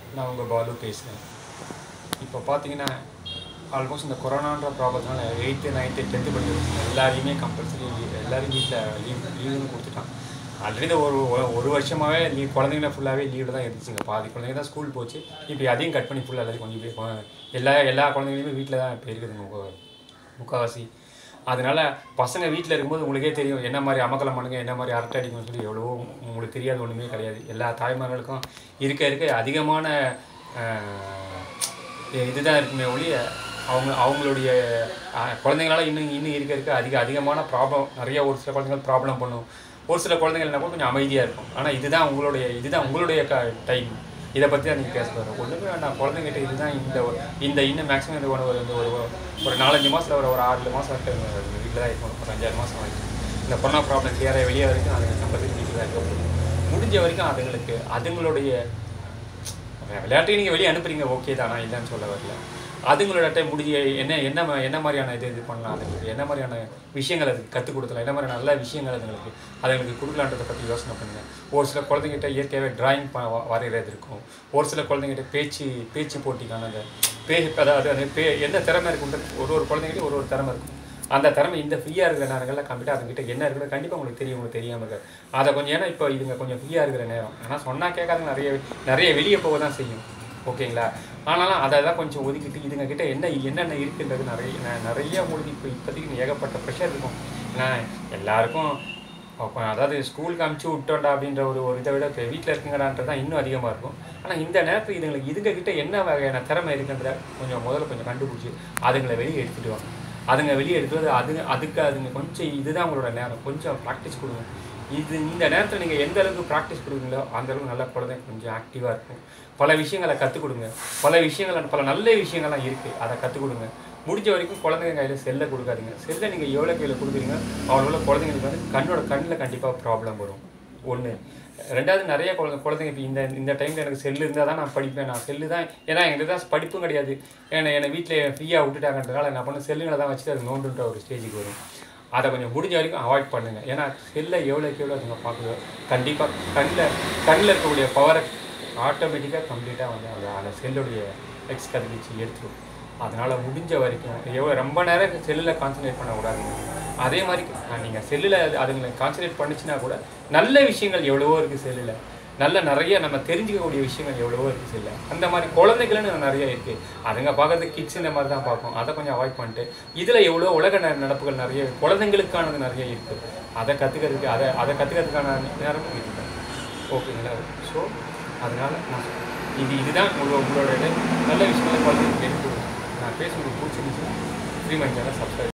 நான் உங்கள் பாலு பேசுகிறேன் இப்போ பார்த்தீங்கன்னா ஆல்மோஸ்ட் இந்த கொரோனான்ற ப்ராப்ளத்தினால எயித்து நைன்த்து டென்த்து படிக்கிற எல்லாரையுமே கம்பல்சரி எல்லாரும் வீட்டில் லீவ் லீவுன்னு கொடுத்துட்டான் ஆல்ரெடி இந்த ஒரு ஒரு- ஒரு வருஷமாகவே லீவ் குழந்தைங்கள ஃபுல்லாகவே லீவில் தான் இருந்துச்சுங்க பாதி குழந்தைங்க தான் ஸ்கூல் போச்சு இப்போ அதையும் கட் பண்ணி ஃபுல்லாக எல்லாத்தையும் கொஞ்சம் இப்படி எல்லா எல்லா குழந்தைங்களுமே வீட்டில் தான் இப்போ இருக்குதுங்க முக்க முக்கால்வாசி அதனால பசங்க வீட்டில் இருக்கும்போது உங்களுக்கே தெரியும் என்ன மாதிரி அமக்கலம் பண்ணுங்க என்ன மாதிரி அரட்டை அடிக்கணும்னு சொல்லி எவ்வளவோ உங்களுக்கு தெரியாத ஒன்றுமே கிடையாது எல்லா தாய்மார்களுக்கும் இருக்க இருக்க அதிகமான ஆஹ், இதுதான் இருக்குமே ஒழிய அவங்க அவங்களுடைய ஆஹ், குழந்தைங்களால இன்னும் இன்னும் இருக்க இருக்க அதிக அதிகமான ப்ராப்ளம் நிறைய ஒரு சில குழந்தைகள் ப்ராப்ளம் பண்ணும் ஒரு சில குழந்தைகள் என்ன கூட கொஞ்சம் அமைதியாக இருக்கும் ஆனால் இதுதான் உங்களுடைய இதுதான் உங்களுடைய க டைம் இதை பற்றி தான் நீங்கள் பேச போகிறோம் ஒன்றுமே வேண்டாம் குழந்தைங்கிட்ட இதுதான் இந்த ஒரு- இந்த இன்னும் மேக்ஸிமம் இந்த ஒரு ஒரு ஒரு ஒரு நாலஞ்சு மாதத்தில் ஒரு ஒரு ஆறு மாதம் வரைக்கும் வீட்டில் தான் இருக்கணும் ஒரு அஞ்சாறு மாதம் வரைக்கும் இந்த கொரோனா ப்ராப்ளம் கிளியராக வெளியே வரைக்கும் அதுங்க கம்பல்சரி வீட்டில் தான் இருக்க முடியும் முடிஞ்ச வரைக்கும் அதுங்களுக்கு அதுங்களுடைய விளையாட்டையும் நீங்கள் வெளியே அனுப்புறீங்க ஓகே தான் நான் இல்லைன்னு சொல்ல வரல அதுங்களோட டைம் முடிஞ்ச என்ன என்ன மா- என்ன மாதிரியான இது இது பண்ணலாம் அதுங்களுக்கு என்ன மாதிரியான விஷயங்கள் அதுக்கு கற்றுக் கொடுக்கலாம் என்ன மாதிரியான நல்ல விஷயங்கள் அதுங்களுக்கு அதுங்களுக்கு கொடுக்கலான்றதை பற்றி யோசனை பண்ணுங்க ஒரு சில குழந்தைங்கிட்ட இயற்கையாகவே டிராயிங் வரைகிறது இருக்கும் ஒரு சில குழந்தைங்கிட்ட பேச்சு பேச்சு போட்டிக்கான அந்த பே அதாவது அந்த பே எந்த திறமை இருக்குன்றது ஒரு ஒரு குழந்தைங்கிட்ட ஒரு ஒரு திறமை இருக்கும் அந்த திறமை இந்த ஃப்ரீயாக இருக்கிற நேரங்களில் கம்ப்ளீட்டாக அதுங்கிட்ட என்ன இருக்குது கண்டிப்பாக உங்களுக்கு தெரியும் உங்களுக்கு தெரியாமல் இருக்காது அதை கொஞ்சம் ஏன்னா இப்போ இதுங்க கொஞ்சம் ஃப்ரீயாக இருக்கிற நேரம் ஆனால் சொன்னால் கேட்காதுங்க நிறைய நிறைய வெளியே போக தான் செய்யும் ஓகேங்களா ஆனாலும் அதை தான் கொஞ்சம் ஒதுக்கிட்டு இதுங்க கிட்ட என்ன என்னென்ன இருக்குன்றது நிறைய ந- நிறைய உங்களுக்கு இப்போ இப்போதைக்கு ஏகப்பட்ட ப்ரெஷர் இருக்கும் ஏன்னா எல்லாருக்கும் அப்போ அதாவது ஸ்கூலுக்கு அமுச்சு விட்டோண்டா அப்படின்ற ஒரு ஒரு இதை விட இப்போ வீட்டில் இருக்குங்கடான்றது தான் இன்னும் அதிகமாக இருக்கும் ஆனால் இந்த நேரத்தில் இதுங்களுக்கு இதுங்க கிட்ட என்ன வகையான திறமை இருக்குன்றத கொஞ்சம் முதல்ல கொஞ்சம் கண்டுபிடிச்சி அதுங்களை வெளியே எடுத்துட்டு வாங்க அதுங்க வெளியே எடுத்து வந்து அதுங்க அதுக்கு அதுங்க கொஞ்சம் இதுதான் உங்களோட நேரம் கொஞ்சம் ப்ராக்டிஸ் கொடுங்க இது இந்த நேரத்தில் நீங்கள் எந்த அளவுக்கு ப்ராக்டிஸ் கொடுக்குங்களோ அந்த அளவுக்கு நல்ல குழந்தை கொஞ்சம் ஆக்டிவாக இருக்கும் பல விஷயங்களை கற்றுக் கொடுங்க பல விஷயங்கள் பல நல்ல விஷயங்கள்லாம் இருக்குது அதை கற்றுக் கொடுங்க முடிஞ்ச வரைக்கும் குழந்தைங்க கையில் செல்லை கொடுக்காதீங்க செல்லை நீங்கள் எவ்வளோ கையில் கொடுக்குறீங்க அவ்வளோ குழந்தைங்களுக்கு வந்து கண்ணோட கண்ணில் கண்டிப்பாக ப்ராப்ளம் வரும் ஒன்று ரெண்டாவது நிறைய குழந்தை குழந்தைங்க இப்போ இந்த இந்த டைமில் எனக்கு செல்லு இருந்தால் தான் நான் படிப்பேன் நான் செல்லு தான் ஏன்னா எங்களுக்கு தான் படிப்பும் கிடையாது ஏன்னா என்னை வீட்டில் ஃப்ரீயாக விட்டுட்டாங்கன்றதால என்ன பண்ண செல்லுங்களை தான் வச்சுட்டு அது நோண்டுன்ற ஒரு ஸ்டேஜுக்கு வரும் அதை கொஞ்சம் முடிஞ்ச வரைக்கும் அவாய்ட் பண்ணுங்கள் ஏன்னா செல்லை எவ்வளோக்கு எவ்வளோ நீங்கள் பார்க்குதோ கண்டிப்பாக கண்ணில் கண்ணில் இருக்கக்கூடிய பவரை ஆட்டோமேட்டிக்காக கம்ப்ளீட்டாக வந்து அந்த அந்த செல்லுடைய எக்ஸ் கதிர்வீச்சு எடுத்துரும் அதனால் முடிஞ்ச வரைக்கும் எவ்வளோ ரொம்ப நேரம் செல்லில் கான்சன்ட்ரேட் பண்ணக்கூடாதுங்க அதே மாதிரி நீங்கள் செல்லில் அதுங்களை கான்சன்ட்ரேட் பண்ணுச்சுன்னா கூட நல்ல விஷயங்கள் எவ்வளவோ இருக்குது செல்லில் நல்ல நிறைய நம்ம தெரிஞ்சுக்கக்கூடிய விஷயங்கள் எவ்வளவோ இருக்குது செல்லில் அந்த மாதிரி குழந்தைகளுன்னு நிறைய இருக்குது அதுங்க பார்க்கறது கிட்ஸ் இந்த மாதிரி தான் பார்க்கும் அதை கொஞ்சம் அவாய்ட் பண்ணிட்டு இதில் எவ்வளோ உலக ந- நடப்புகள் நிறைய குழந்தைங்களுக்கானது நிறைய இருக்குது அதை கற்றுக்கிறதுக்கு அதை அதை கற்றுக்கிறதுக்கான நேரம் இருக்குது ஓகேங்களா ஸோ அதனால் நான் இது இதுதான் உங்களோட உங்களோட இது. நல்ல விஷயங்களை குழந்தைங்களுக்கு எடுத்து கொடுங்க. நான் பேசுறது பிடிச்சிருந்துச்சுன்னா ஃப்ரீ மைண்ட் சேனல் சப்ஸ்கிரைப்